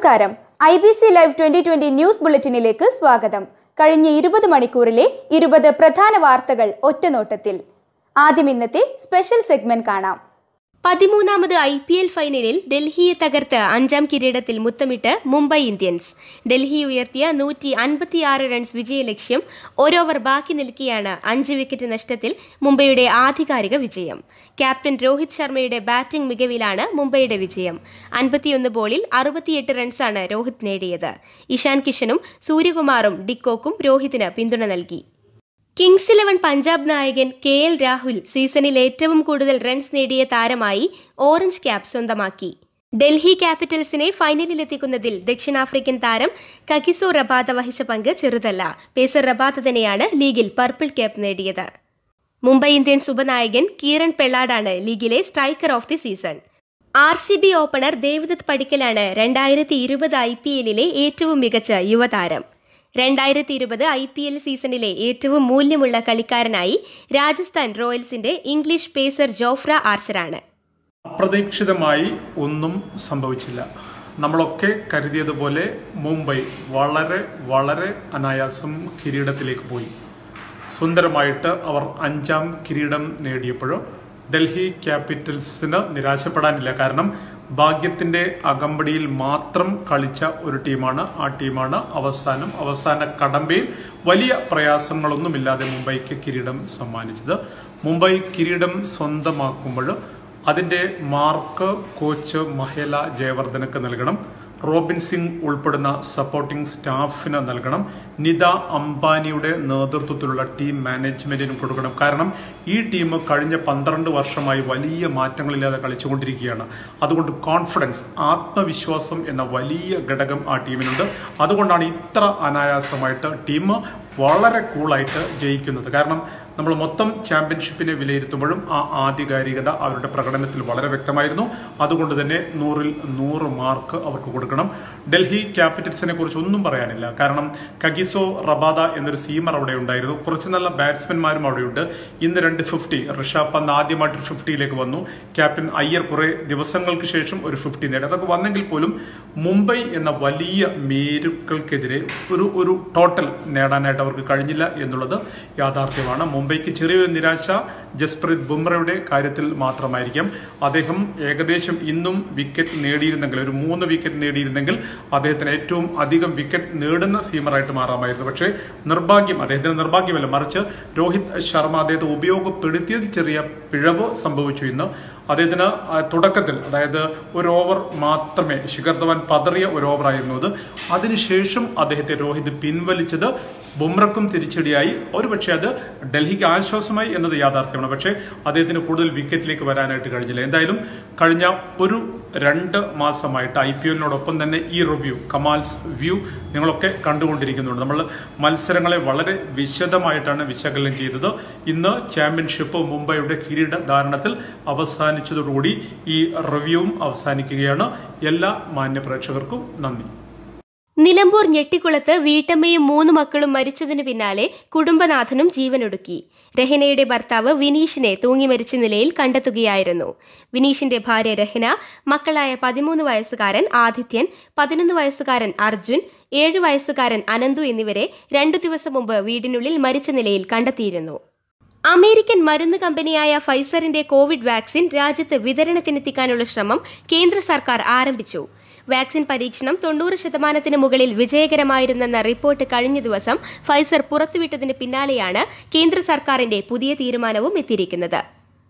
നമസ്കാരം I B C live twenty twenty news ബുള്ളറ്റിനിലേക്ക് സ്വാഗതം കഴിഞ്ഞ ഇരുപത് മണിക്കൂറിലെ ഇരുപത് പ്രധാന വാർത്തകൾ ഒറ്റനോട്ടത്തിൽ ആദ്യം ഇന്നത്തെ സ്പെഷ്യൽ സെഗ്മെന്റ് കാണാം പതിമൂന്നാമത് ഐ പി എൽ ഫൈനലിൽ ഡൽഹിയെ തകർത്ത് അഞ്ചാം കിരീടത്തിൽ മുത്തമിട്ട് മുംബൈ ഇന്ത്യൻസ് ഡൽഹി ഉയർത്തിയ നൂറ്റി അൻപത്തിയാറ് റൺസ് വിജയലക്ഷ്യം ഓരോവർ ബാക്കി നിൽക്കെയാണ് അഞ്ച് വിക്കറ്റ് നഷ്ടത്തിൽ മുംബൈയുടെ ആധികാരിക വിജയം ക്യാപ്റ്റൻ രോഹിത് ശർമ്മയുടെ ബാറ്റിംഗ് മികവിലാണ് മുംബൈയുടെ വിജയം അൻപത്തിയൊന്ന് ബോളിൽ അറുപത്തിയെട്ട് റൺസാണ് രോഹിത് നേടിയത് ഇഷാൻ കിഷനും സൂര്യകുമാറും ഡിക്കോക്കും രോഹിത്തിന് പിന്തുണ നൽകി കിങ്സ് ഇലവൻ പഞ്ചാബ് നായകൻ കെ എൽ രാഹുൽ സീസണിൽ ഏറ്റവും കൂടുതൽ റൺസ് നേടിയ താരമായി ഓറഞ്ച് ക്യാപ്പ് സ്വന്തമാക്കി ഡൽഹി ക്യാപിറ്റൽസിനെ ഫൈനലിലെത്തിക്കുന്നതിൽ ദക്ഷിണാഫ്രിക്കൻ താരം കകിസോ റബാദ വഹിച്ച പങ്ക് ചെറുതല്ല പേസർ റബാദ തന്നെയാണ് ലീഗിൽ പർപ്പിൾ ക്യാപ്പ് നേടിയത് മുംബൈ ഇന്ത്യൻസ് ഉപനായകൻ കീരൺ പെള്ളാടാണ് ലീഗിലെ striker of the season R C B opener Devdutt പടിക്കലാണ് രണ്ടായിരത്തി ഇരുപത് ഐ പി എല്ലിലെ ഏറ്റവും മികച്ച യുവതാരം രണ്ടായിരത്തി ഇരുപത് ഐ പി എൽ സീസണിലെ ഏറ്റവും മൂല്യമുള്ള കളിക്കാരനായി രാജസ്ഥാൻ റോയൽസിന്റെ ഇംഗ്ലീഷ് പേസർ ജോഫ്ര ആർച്ചറാണ് അപ്രതീക്ഷിതമായി ഒന്നും സംഭവിച്ചില്ല നമ്മളൊക്കെ കരുതിയതുപോലെ മുംബൈ വളരെ വളരെ അനായാസം കിരീടത്തിലേക്ക് പോയി സുന്ദരമായിട്ട് അവർ അഞ്ചാം കിരീടം നേടിയപ്പോഴും ഡൽഹി ക്യാപിറ്റൽസിന് നിരാശപ്പെടാനില്ല കാരണം ഭാഗ്യത്തിന്റെ അകമ്പടിയിൽ മാത്രം കളിച്ച ഒരു ടീമാണ് ആ ടീമാണ് അവസാനം അവസാന കടമ്പയിൽ വലിയ പ്രയാസങ്ങളൊന്നുമില്ലാതെ മുംബൈക്ക് കിരീടം സമ്മാനിച്ചത് മുംബൈ കിരീടം സ്വന്തമാക്കുമ്പോൾ അതിന്റെ മാർക്ക് കോച്ച് മഹേല ജയവർദ്ധനക്ക് നൽകണം റോബിൻ സിംഗ് ഉൾപ്പെടുന്ന സപ്പോർട്ടിംഗ് സ്റ്റാഫിന് നൽകണം നിത അംബാനിയുടെ നേതൃത്വത്തിലുള്ള ടീം മാനേജ്മെന്റിനും കൊടുക്കണം കാരണം ഈ ടീം കഴിഞ്ഞ പന്ത്രണ്ട് വർഷമായി വലിയ മാറ്റങ്ങളില്ലാതെ കളിച്ചുകൊണ്ടിരിക്കുകയാണ് അതുകൊണ്ട് കോൺഫിഡൻസ് ആത്മവിശ്വാസം എന്ന വലിയ ഘടകം ആ ടീമിനുണ്ട് അതുകൊണ്ടാണ് ഇത്ര അനായാസമായിട്ട് ടീം വളരെ കൂളായിട്ട് ജയിക്കുന്നത് കാരണം നമ്മൾ മൊത്തം ചാമ്പ്യൻഷിപ്പിനെ വിലയിരുത്തുമ്പോഴും ആ ആധികാരികത അവരുടെ പ്രകടനത്തിൽ വളരെ വ്യക്തമായിരുന്നു അതുകൊണ്ട് തന്നെ നൂറിൽ നൂറ് മാർക്ക് അവർക്ക് കൊടുക്കണം ഡൽഹി ക്യാപിറ്റൽസിനെ കുറിച്ച് ഒന്നും പറയാനില്ല കാരണം കഗിസോ റബാദ എന്നൊരു സീമർ അവിടെ ഉണ്ടായിരുന്നു കുറച്ച് നല്ല ബാറ്റ്സ്മാൻമാരും അവിടെയുണ്ട് ഇന്ന് രണ്ട് ഫിഫ്റ്റി ഋഷഭ് പന്ത് ആദ്യമായിട്ട് ഫിഫ്റ്റിയിലേക്ക് വന്നു ക്യാപ്റ്റൻ അയ്യർ കുറെ ദിവസങ്ങൾക്ക് ശേഷം ഒരു ഫിഫ്റ്റി നേടി അതൊക്കെ വന്നെങ്കിൽ പോലും മുംബൈ എന്ന വലിയ മേരുക്കൾക്കെതിരെ ഒരു ഒരു ടോട്ടൽ നേടാനായിട്ട് അവർക്ക് കഴിഞ്ഞില്ല എന്നുള്ളത് യാഥാർത്ഥ്യമാണ് മുംബൈക്ക് ചെറിയൊരു നിരാശ ജസ്പ്രീത് ബുംറയുടെ കാര്യത്തിൽ മാത്രമായിരിക്കാം അദ്ദേഹം ഏകദേശം ഇന്നും വിക്കറ്റ് നേടിയിരുന്നെങ്കിൽ ഒരു മൂന്ന് വിക്കറ്റ് നേടിയിരുന്നെങ്കിൽ അദ്ദേഹത്തിന് ഏറ്റവും അധികം വിക്കറ്റ് നേടുന്ന സീമറായിട്ട് മാറാമായിരുന്നു പക്ഷേ നിർഭാഗ്യം അദ്ദേഹത്തിന് നിർഭാഗ്യമല്ല മറിച്ച് രോഹിത് ശർമ്മ അദ്ദേഹത്തെ ഉപയോഗപ്പെടുത്തിയതിൽ ചെറിയ പിഴവ് സംഭവിച്ചു ഇന്ന് അദ്ദേഹത്തിന് തുടക്കത്തിൽ അതായത് ഒരു ഓവർ മാത്രമേ ശിഖർ ധവാൻ പതറിയ ഒരു ഓവറായിരുന്നു അത് അതിനുശേഷം അദ്ദേഹത്തെ രോഹിത് പിൻവലിച്ചത് ബുംറക്കും തിരിച്ചടിയായി ഒരുപക്ഷെ അത് ഡൽഹിക്ക് ആശ്വാസമായി എന്നത് യാഥാർത്ഥ്യമാണ് പക്ഷേ അദ്ദേഹത്തിന് കൂടുതൽ വിക്കറ്റിലേക്ക് വരാനായിട്ട് കഴിഞ്ഞില്ല എന്തായാലും കഴിഞ്ഞ ഒരു രണ്ട് മാസമായിട്ട് ഐ പി എല്ലിനോടൊപ്പം തന്നെ ഈ റിവ്യൂ കമാൽസ് വ്യൂ നിങ്ങളൊക്കെ കണ്ടുകൊണ്ടിരിക്കുന്നുണ്ട് നമ്മൾ മത്സരങ്ങളെ വളരെ വിശദമായിട്ടാണ് വിശകലനം ചെയ്തത് ഇന്ന് ചാമ്പ്യൻഷിപ്പ് മുംബൈയുടെ കിരീടധാരണത്തിൽ അവസാനിച്ചതോടുകൂടി ഈ റിവ്യൂവും അവസാനിക്കുകയാണ് എല്ലാ മാന്യ പ്രേക്ഷകർക്കും നന്ദി നിലമ്പൂർ ഞെട്ടിക്കുളത്ത് വീട്ടമ്മയും മൂന്ന് മക്കളും മരിച്ചതിനു പിന്നാലെ കുടുംബനാഥനും ജീവനൊടുക്കി രഹനയുടെ ഭർത്താവ് വിനീഷിനെ തൂങ്ങി മരിച്ച നിലയിൽ കണ്ടെത്തുകയായിരുന്നു വിനീഷിന്റെ ഭാര്യ രഹന മക്കളായ പതിമൂന്ന് വയസ്സുകാരൻ ആദിത്യൻ പതിനൊന്ന് വയസ്സുകാരൻ അർജുൻ ഏഴു വയസ്സുകാരൻ അനന്തു എന്നിവരെ രണ്ടു ദിവസം മുമ്പ് വീടിനുള്ളിൽ മരിച്ച നിലയിൽ കണ്ടെത്തിയിരുന്നു അമേരിക്കൻ മരുന്ന് കമ്പനിയായ ഫൈസറിന്റെ കോവിഡ് വാക്സിൻ രാജ്യത്ത് വിതരണത്തിനെത്തിക്കാനുള്ള ശ്രമം കേന്ദ്ര സർക്കാർ ആരംഭിച്ചു വാക്സിൻ പരീക്ഷണം തൊണ്ണൂറ് ശതമാനത്തിന് മുകളിൽ വിജയകരമായിരുന്നെന്ന റിപ്പോർട്ട് കഴിഞ്ഞ ദിവസം ഫൈസർ പുറത്തുവിട്ടതിന് പിന്നാലെയാണ് കേന്ദ്ര സർക്കാരിന്റെ പുതിയ തീരുമാനവും എത്തിയിരിക്കുന്നത്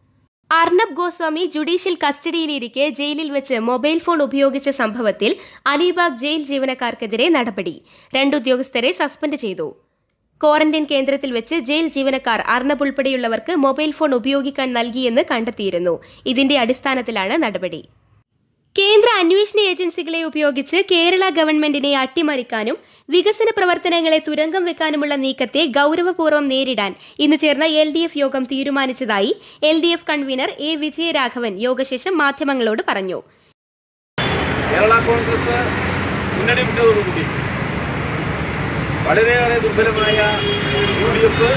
അർണബ് ഗോസ്വാമി ജുഡീഷ്യൽ കസ്റ്റഡിയിലിരിക്കെ ജയിലിൽ വെച്ച് മൊബൈൽ ഫോൺ ഉപയോഗിച്ച സംഭവത്തിൽ അലിബാഗ് ജയിൽ ജീവനക്കാർക്കെതിരെ നടപടി രണ്ട് ഉദ്യോഗസ്ഥരെ സസ്പെൻഡ് ചെയ്തു ക്വാറന്റൈൻ കേന്ദ്രത്തിൽ വെച്ച് ജയിൽ ജീവനക്കാർ അർണബ് ഉൾപ്പെടെയുള്ളവർക്ക് മൊബൈൽ ഫോൺ ഉപയോഗിക്കാൻ നൽകിയെന്ന് കണ്ടെത്തിയിരുന്നു ഇതിന്റെ അടിസ്ഥാനത്തിലാണ് നടപടി കേന്ദ്ര അന്വേഷണ ഏജൻസികളെ ഉപയോഗിച്ച് കേരള ഗവൺമെന്റിനെ അട്ടിമറിക്കാനും വികസന പ്രവർത്തനങ്ങളെ തുരങ്കം വെക്കാനുമുള്ള നീക്കത്തെ ഗൌരവപൂർവ്വം നേരിടാൻ ഇന്ന് ചേർന്ന എൽ ഡി എഫ് യോഗം തീരുമാനിച്ചതായി L D F convener A Vijayaraghavan യോഗശേഷം മാധ്യമങ്ങളോട് പറഞ്ഞു കേരള കോൺഗ്രസ് മുന്നണി വിട്ടതോടുകൂടി വളരെയേറെ ദുർബലമായ യു ഡി എഫ്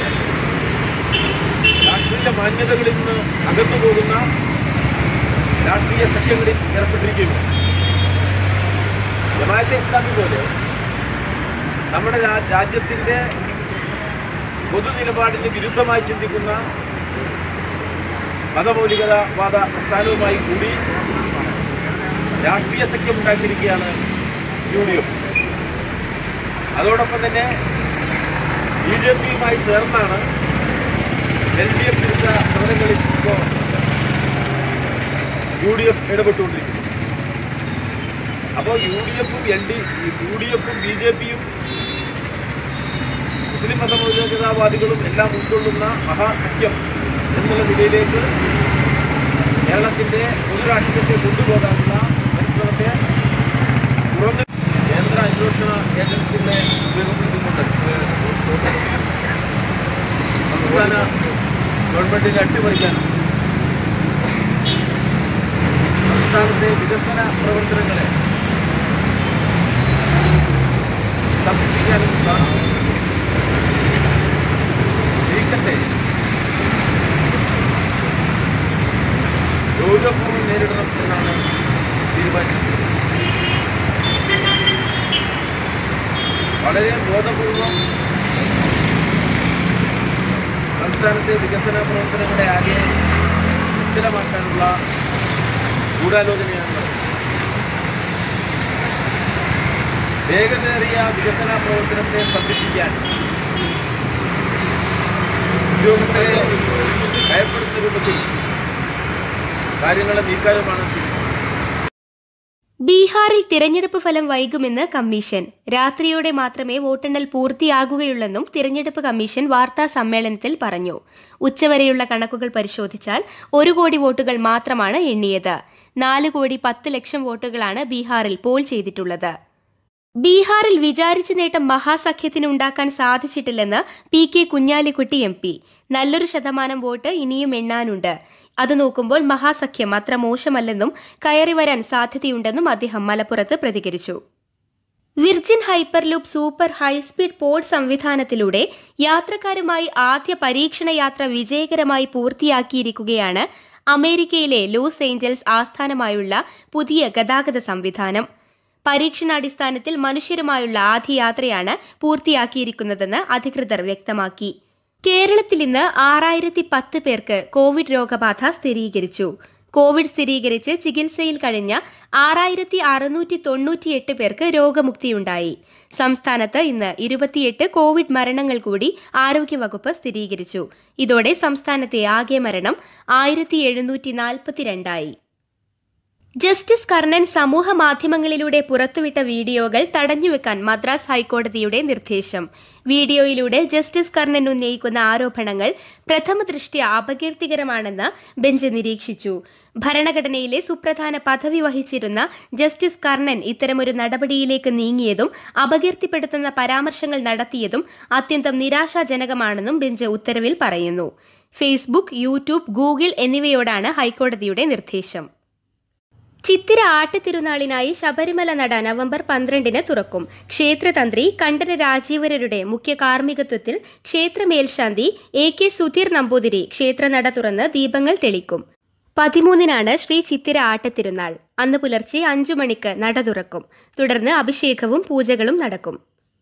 രാഷ്ട്രീയ മാന്യതകളിൽ നിന്ന് അകന്നു പോകുന്ന രാഷ്ട്രീയ സഖ്യങ്ങളിൽ ഏർപ്പെട്ടിരിക്കുകയുമാണ് ജമാഅത്തെ ഇസ്ലാമി പോലെ നമ്മുടെ രാ- രാജ്യത്തിൻ്റെ പൊതു നിലപാടിന് വിരുദ്ധമായി ചിന്തിക്കുന്ന മതമൗലികതാവാദ പ്രസ്ഥാനവുമായി കൂടി രാഷ്ട്രീയ സഖ്യം ഉണ്ടാക്കിയിരിക്കുകയാണ് യു ഡി എഫ് അതോടൊപ്പം തന്നെ ബി ജെ പിയുമായി ചേർന്നാണ് എൽ ഡി എഫ് വിരുദ്ധ സമരങ്ങളിൽ ഇപ്പോൾ യു ഡി എഫ് ഇടപെട്ടുകൊണ്ടിരിക്കുന്നത് അപ്പോൾ യു ഡി എഫും എൽ ഡി യു ഡി എഫും ബി ജെ പിയും മുസ്ലിം മതമൗലികതാവാദികളും എല്ലാം ഉൾക്കൊള്ളുന്ന മഹാസഖ്യം എന്നുള്ള നിലയിലേക്ക് കേരളത്തിൻ്റെ പൊതുരാഷ്ട്രീയത്തെ കൊണ്ടുപോകാനുള്ള പരിശ്രമത്തെ തുറന്ന് കേന്ദ്ര അന്വേഷണ ഏജൻസികളെ ഉപയോഗപ്പെടുത്തിക്കൊണ്ട് സംസ്ഥാന ഗവൺമെൻറ്റിനെ അട്ടിമറിക്കാനും സംസ്ഥാനത്തെ വികസന പ്രവർത്തനങ്ങളെ സ്തംഭിപ്പിക്കാനുമുള്ള നീക്കത്തെ ഗൗരവപൂർവ്വം നേരിടണം എന്നാണ് തീരുമാനിച്ചത് വളരെ ബോധപൂർവം സംസ്ഥാനത്തെ വികസന പ്രവർത്തനങ്ങളെ ആകെ നിശ്ചലമാക്കാനുള്ള ഗൂഢാലോചനയാണ് നടക്കുന്നത്. വേഗതയേറിയ വികസന പ്രവർത്തനത്തെ സ്തംഭിപ്പിക്കാൻ ഉദ്യോഗസ്ഥരെ ഭയപ്പെടുത്തുന്ന രൂപത്തിൽ കാര്യങ്ങളെ നീക്കാനുമാണ് ശ്രമിക്കുന്നത് ബീഹാറിൽ തിരഞ്ഞെടുപ്പ് ഫലം വൈകുമെന്ന് കമ്മീഷൻ രാത്രിയോടെ മാത്രമേ വോട്ടെണ്ണൽ പൂർത്തിയാകുകയുള്ളെന്നും തിരഞ്ഞെടുപ്പ് കമ്മീഷൻ വാർത്താ സമ്മേളനത്തിൽ പറഞ്ഞു ഉച്ചവരെയുള്ള കണക്കുകൾ പരിശോധിച്ചാൽ ഒരു കോടി വോട്ടുകൾ മാത്രമാണ് എണ്ണിയത് നാല് കോടി പത്ത് ലക്ഷം വോട്ടുകളാണ് ബീഹാറിൽ പോൾ ചെയ്തിട്ടുള്ളത് ബീഹാറിൽ വിചാരിച്ച നേട്ടം മഹാസഖ്യത്തിന് ഉണ്ടാക്കാൻ സാധിച്ചിട്ടില്ലെന്ന് P K Kunhalikutty M P നല്ലൊരു ശതമാനം വോട്ട് ഇനിയും എണ്ണാനുണ്ട് അത് നോക്കുമ്പോൾ മഹാസഖ്യം അത്ര മോശമല്ലെന്നും കയറി വരാൻ സാധ്യതയുണ്ടെന്നും അദ്ദേഹം മലപ്പുറത്ത് പ്രതികരിച്ചു Virgin Hyperloop super high speed pod സംവിധാനത്തിലൂടെ യാത്രക്കാരുമായി ആദ്യ പരീക്ഷണ യാത്ര വിജയകരമായി പൂർത്തിയാക്കിയിരിക്കുകയാണ് അമേരിക്കയിലെ ലോസ് ഏഞ്ചൽസ് ആസ്ഥാനമായുള്ള പുതിയ ഗതാഗത സംവിധാനം പരീക്ഷണാടിസ്ഥാനത്തിൽ മനുഷ്യരുമായുള്ള ആദ്യ യാത്രയാണ് പൂർത്തിയാക്കിയിരിക്കുന്നതെന്ന് അധികൃതർ വ്യക്തമാക്കി കേരളത്തിൽ ഇന്ന് ആറായിരത്തി പത്ത് പേർക്ക് കോവിഡ് രോഗബാധ സ്ഥിരീകരിച്ചു കോവിഡ് സ്ഥിരീകരിച്ച് ചികിത്സയിൽ കഴിഞ്ഞ ആറായിരത്തി അറുന്നൂറ്റി തൊണ്ണൂറ്റിയെട്ട് പേർക്ക് രോഗമുക്തിയുണ്ടായി സംസ്ഥാനത്ത് ഇന്ന് ഇരുപത്തിയെട്ട് കോവിഡ് മരണങ്ങൾ കൂടി ആരോഗ്യവകുപ്പ് സ്ഥിരീകരിച്ചു ഇതോടെ സംസ്ഥാനത്തെ ആകെ മരണം ആയിരത്തി എഴുന്നൂറ്റി നാൽപ്പത്തിരണ്ടായി ജസ്റ്റിസ് കർണൻ സമൂഹ മാധ്യമങ്ങളിലൂടെ പുറത്തുവിട്ട വീഡിയോകൾ തടഞ്ഞുവെക്കാൻ മദ്രാസ് ഹൈക്കോടതിയുടെ നിർദ്ദേശം വീഡിയോയിലൂടെ ജസ്റ്റിസ് കർണൻ ഉന്നയിക്കുന്ന ആരോപണങ്ങൾ പ്രഥമ ദൃഷ്ട്യ അപകീർത്തികരമാണെന്ന് ബെഞ്ച് നിരീക്ഷിച്ചു ഭരണഘടനയിലെ സുപ്രധാന പദവി വഹിച്ചിരുന്ന ജസ്റ്റിസ് കർണൻ ഇത്തരമൊരു നടപടിയിലേക്ക് നീങ്ങിയതും അപകീർത്തിപ്പെടുത്തുന്ന പരാമർശങ്ങൾ നടത്തിയതും അത്യന്തം നിരാശാജനകമാണെന്നും ബെഞ്ച് ഉത്തരവിൽ പറയുന്നു ഫേസ്ബുക്ക് യൂട്യൂബ് ഗൂഗിൾ എന്നിവയോടാണ് ഹൈക്കോടതിയുടെ നിർദ്ദേശം ചിത്തിര ആട്ടുതിരുനാളിനായി ശബരിമല നട നവംബർ പന്ത്രണ്ടിന് തുറക്കും ക്ഷേത്രതന്ത്രി കണ്ഠര രാജീവരരുടെ മുഖ്യ കാർമ്മികത്വത്തിൽ ക്ഷേത്ര മേൽശാന്തി എ കെ സുധീർ നമ്പൂതിരി ക്ഷേത്രനട തുറന്ന് ദീപങ്ങൾ തെളിക്കും പതിമൂന്നിനാണ് ശ്രീ ചിത്തിര ആട്ടത്തിരുനാൾ അന്ന് പുലർച്ചെ അഞ്ചു മണിക്ക് നട തുറക്കും തുടർന്ന് അഭിഷേകവും പൂജകളും നടക്കും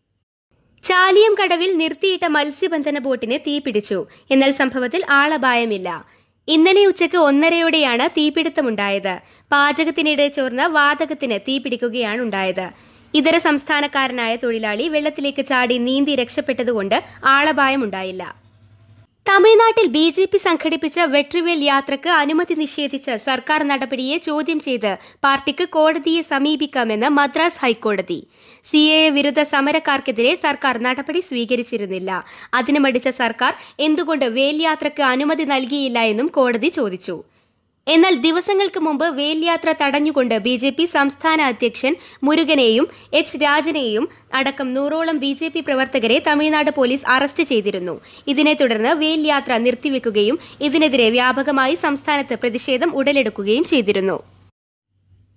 ചാലിയം കടവിൽ നിർത്തിയിട്ട മത്സ്യബന്ധന ബോട്ടിന് തീപിടിച്ചു എന്നാൽ സംഭവത്തിൽ ആളപായമില്ല ഇന്നലെ ഉച്ചയ്ക്ക് ഒന്നരയോടെയാണ് തീപിടുത്തമുണ്ടായത് പാചകത്തിനിടെ ചോർന്ന വാതകത്തിന് തീപിടിക്കുകയാണ് ഉണ്ടായത് ഇതര സംസ്ഥാനക്കാരനായ തൊഴിലാളി വെള്ളത്തിലേക്ക് ചാടി നീന്തി രക്ഷപ്പെട്ടതുകൊണ്ട് ആളപായമുണ്ടായില്ല തമിഴ്നാട്ടിൽ ബി ജെ പി സംഘടിപ്പിച്ച വെട്രിവേൽ യാത്രക്ക് അനുമതി നിഷേധിച്ച സർക്കാർ നടപടിയെ ചോദ്യം ചെയ്ത് പാർട്ടിക്ക് കോടതിയെ സമീപിക്കാമെന്ന് മദ്രാസ് ഹൈക്കോടതി സി എ വിരുദ്ധ സമരക്കാർക്കെതിരെ സർക്കാർ നടപടി സ്വീകരിച്ചിരുന്നില്ല അതിന് മടിച്ച സർക്കാർ എന്തുകൊണ്ട് വേൽ യാത്രക്ക് അനുമതി നൽകിയില്ല എന്നും കോടതി ചോദിച്ചു എന്നാൽ ദിവസങ്ങൾക്ക് മുമ്പ് വേൽയാത്ര തടഞ്ഞുകൊണ്ട് ബി ജെ പി സംസ്ഥാന അധ്യക്ഷൻ മുരുകനെയും എച്ച് രാജനെയും അടക്കം നൂറോളം ബി ജെ പി പ്രവർത്തകരെ തമിഴ്നാട് പോലീസ് അറസ്റ്റ് ചെയ്തിരുന്നു ഇതിനെ തുടർന്ന് വേൽയാത്ര നിർത്തിവെക്കുകയും ഇതിനെതിരെ വ്യാപകമായി സംസ്ഥാനത്ത് പ്രതിഷേധം ഉടലെടുക്കുകയും ചെയ്തിരുന്നു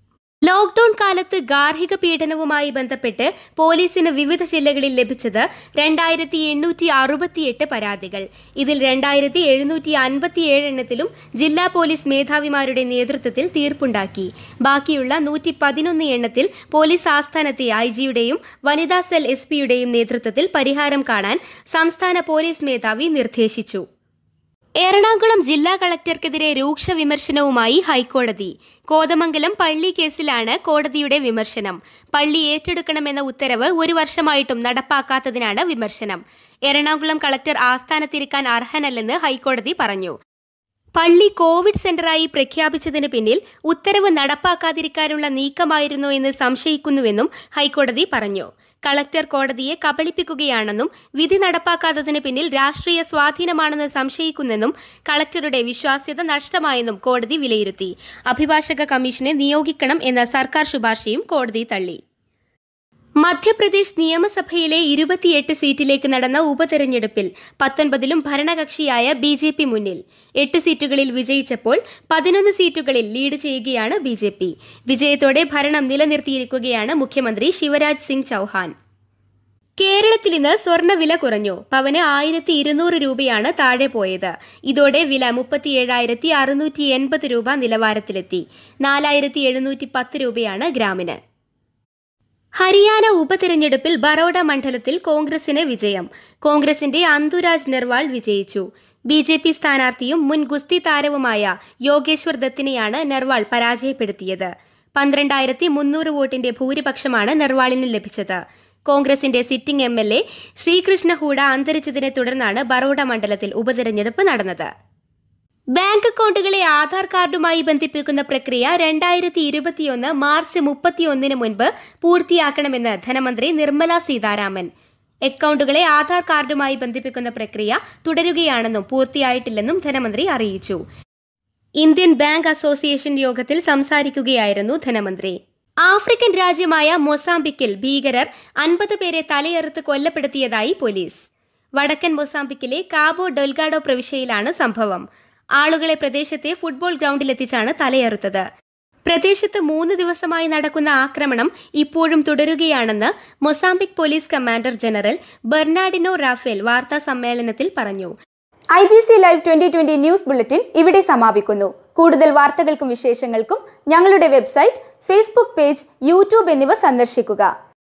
ലോക്ഡൌൺ കാലത്ത് ഗാർഹിക പീഡനവുമായി ബന്ധപ്പെട്ട് പോലീസിന് വിവിധ ജില്ലകളിൽ ലഭിച്ചത് രണ്ടായിരത്തി എണ്ണൂറ്റി അറുപത്തിയെട്ട് പരാതികൾ ഇതിൽ രണ്ടായിരത്തി എഴുന്നൂറ്റി അൻപത്തിയേഴ് എണ്ണത്തിലും ജില്ലാ പോലീസ് മേധാവിമാരുടെ നേതൃത്വത്തിൽ തീർപ്പുണ്ടാക്കി ബാക്കിയുള്ള നൂറ്റി പതിനൊന്ന് എണ്ണത്തിൽ പോലീസ് ആസ്ഥാനത്തെ ഐ ജിയുടെയും വനിതാ സെൽ എസ് പിയുടെയും നേതൃത്വത്തിൽ പരിഹാരം കാണാൻ സംസ്ഥാന പോലീസ് മേധാവി നിർദ്ദേശിച്ചു എറണാകുളം ജില്ലാ കളക്ടർക്കെതിരെ രൂക്ഷ വിമർശനവുമായി ഹൈക്കോടതി കോതമംഗലം പള്ളി കേസിലാണ് കോടതിയുടെ വിമർശനം പള്ളി ഏറ്റെടുക്കണമെന്ന ഉത്തരവ് ഒരു വർഷമായിട്ടും നടപ്പാക്കാത്തതിനാണ് വിമർശനം എറണാകുളം കളക്ടർ ആസ്ഥാനത്തിരിക്കാൻ അർഹനല്ലെന്ന് ഹൈക്കോടതി പറഞ്ഞു പള്ളി കോവിഡ് സെന്ററായി പ്രഖ്യാപിച്ചതിന് പിന്നിൽ ഉത്തരവ് നടപ്പാക്കാതിരിക്കാനുള്ള നീക്കമായിരുന്നോ എന്ന് സംശയിക്കുന്നുവെന്നും ഹൈക്കോടതി പറഞ്ഞു കളക്ടർ കോടതിയെ കബളിപ്പിക്കുകയാണെന്നും വിധി നടപ്പാക്കാത്തതിന് പിന്നിൽ രാഷ്ട്രീയ സ്വാധീനമാണെന്ന് സംശയിക്കുന്നെന്നും കളക്ടറുടെ വിശ്വാസ്യത നഷ്ടമായെന്നും കോടതി വിലയിരുത്തി അഭിഭാഷക കമ്മീഷനെ നിയോഗിക്കണം എന്ന സർക്കാർ ശുപാർശയും കോടതി തള്ളി മധ്യപ്രദേശ് നിയമസഭയിലെ ഇരുപത്തിയെട്ട് സീറ്റിലേക്ക് നടന്ന ഉപതെരഞ്ഞെടുപ്പിൽ പത്തൊൻപതിലും ഭരണകക്ഷിയായ ബി ജെ പി മുന്നിൽ എട്ട് സീറ്റുകളിൽ വിജയിച്ചപ്പോൾ പതിനൊന്ന് സീറ്റുകളിൽ ലീഡ് ചെയ്യുകയാണ് ബി ജെ പി വിജയത്തോടെ ഭരണം നിലനിർത്തിയിരിക്കുകയാണ് മുഖ്യമന്ത്രി ശിവരാജ് സിംഗ് ചൌഹാൻ കേരളത്തിൽ ഇന്ന് സ്വർണ്ണവില കുറഞ്ഞു പവന് ആയിരത്തി ഇരുന്നൂറ് രൂപയാണ് താഴെ പോയത് ഇതോടെ വില മുപ്പത്തിയേഴായിരത്തി അറുന്നൂറ്റി എൺപത് രൂപ നിലവാരത്തിലെത്തി നാലായിരത്തി എഴുന്നൂറ്റി പത്ത് രൂപയാണ് ഗ്രാമിന് ഹരിയാന ഉപതെരഞ്ഞെടുപ്പിൽ ബറോഡ മണ്ഡലത്തിൽ കോൺഗ്രസിന് വിജയം കോൺഗ്രസിന്റെ അന്തുരാജ് നെർവാൾ വിജയിച്ചു ബി ജെ പി സ്ഥാനാർത്ഥിയും മുൻ ഗുസ്തി താരവുമായ യോഗേശ്വർ ദത്തിനെയാണ് നെർവാൾ പരാജയപ്പെടുത്തിയത് പന്ത്രണ്ടായിരത്തി മുന്നൂറ് വോട്ടിന്റെ ഭൂരിപക്ഷമാണ് നെർവാളിന് ലഭിച്ചത് കോൺഗ്രസിന്റെ sitting M L A Shrikrishna Hooda അന്തരിച്ചതിനെ തുടർന്നാണ് ബറോഡ മണ്ഡലത്തിൽ ഉപതെരഞ്ഞെടുപ്പ് നടന്നത് ബാങ്ക് അക്കൗണ്ടുകളെ ആധാർ കാർഡുമായി ബന്ധിപ്പിക്കുന്ന പ്രക്രിയ രണ്ടായിരത്തി ഇരുപത്തിയൊന്ന് മാർച്ച് മുപ്പത്തിയൊന്നിന് മുൻപ് പൂർത്തിയാക്കണമെന്ന് ധനമന്ത്രി നിർമ്മല സീതാരാമൻ അക്കൗണ്ടുകളെ ആധാർ കാർഡുമായി ബന്ധിപ്പിക്കുന്ന പ്രക്രിയ തുടരുകയാണെന്നും പൂർത്തിയായിട്ടില്ലെന്നും ധനമന്ത്രി അറിയിച്ചു ഇന്ത്യൻ ബാങ്ക് അസോസിയേഷൻ യോഗത്തിൽ സംസാരിക്കുകയായിരുന്നു ധനമന്ത്രി ആഫ്രിക്കൻ രാജ്യമായ മൊസാംബിക്കിൽ ഭീകരർ അൻപത് പേരെ തലയെറുത്ത് കൊല്ലപ്പെടുത്തിയതായി പോലീസ് വടക്കൻ മൊസാംബിക്കിലെ കാബോ ഡൊൽഗാഡോ പ്രവിശ്യയിലാണ് സംഭവം ആളുകളെ പ്രദേശത്തെ ഫുട്ബോൾ ഗ്രൗണ്ടിലെത്തിച്ചാണ് തലയെറുത്തത് പ്രദേശത്ത് മൂന്ന് ദിവസമായി നടക്കുന്ന ആക്രമണം ഇപ്പോഴും തുടരുകയാണെന്ന് Mozambique police commander general Bernardino Rafael വാർത്താ സമ്മേളനത്തിൽ പറഞ്ഞു I B C live twenty twenty news bulletin ഇവിടെ സമാപിക്കുന്നു കൂടുതൽ വാർത്തകൾക്കും വിശേഷങ്ങൾക്കും ഞങ്ങളുടെ വെബ്സൈറ്റ് ഫേസ്ബുക്ക് പേജ് യൂട്യൂബ് എന്നിവ സന്ദർശിക്കുക